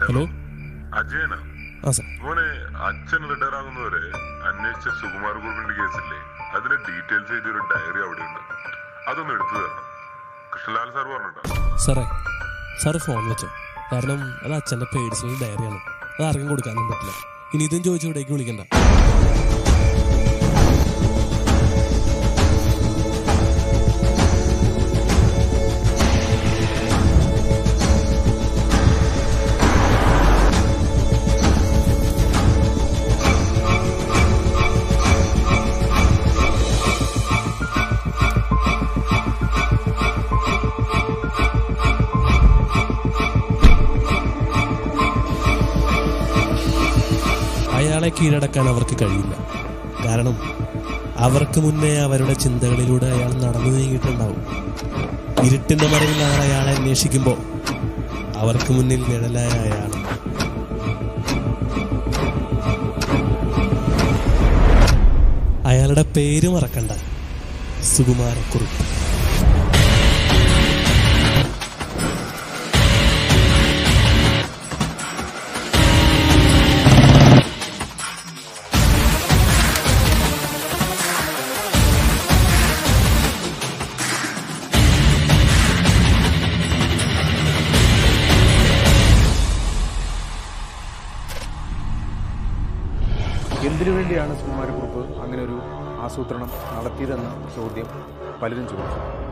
hello അജയന ആ sir മോനെ അച്ഛൻ റിട്ടയർ ആകുന്നവരെ അന്വേഷിച്ച സുകുമാർ കുറുപ്പിന്റെ കേസില്ലേ അതിന്റെ ഡീറ്റെയിൽസ് എഴുതിയ ഒരു ഡയറി അവിടെ ഉണ്ട് അതൊന്ന് എടുത്തു തരണം കൃഷ്ണലാൽ സാർ പറഞ്ഞിട്ടുണ്ടോ സാറേ സാറ് ഫോൺ വെച്ചോ കാരണം അത് അച്ഛൻ്റെ പേഴ്സണൽ ഡയറിയാണ് അത് ആർക്കും കൊടുക്കാനും പറ്റില്ല ഇനി ഇതും ചോദിച്ചു ഇവിടേക്ക് വിളിക്കണ്ട അയാളെ കീഴടക്കാൻ അവർക്ക് കഴിയില്ല കാരണം അവർക്ക് മുന്നേ അവരുടെ ചിന്തകളിലൂടെ അയാൾ നടന്നു നീങ്ങിയിട്ടുണ്ടാവും ഇരുട്ടിന്റെ മറവിൽ അവർ അയാളെ അന്വേഷിക്കുമ്പോൾ അവർക്ക് മുന്നിൽ നിഴലായ അയാൾ അയാളുടെ പേര് മറക്കണ്ട സുകുമാരക്കുറുപ്പ് എന്തിനു വേണ്ടിയാണ് സുകുമാരക്കുറുപ്പ് അങ്ങനെ ഒരു ആസൂത്രണം നടത്തിയതെന്ന ചോദ്യം പലരും ചോദിച്ചു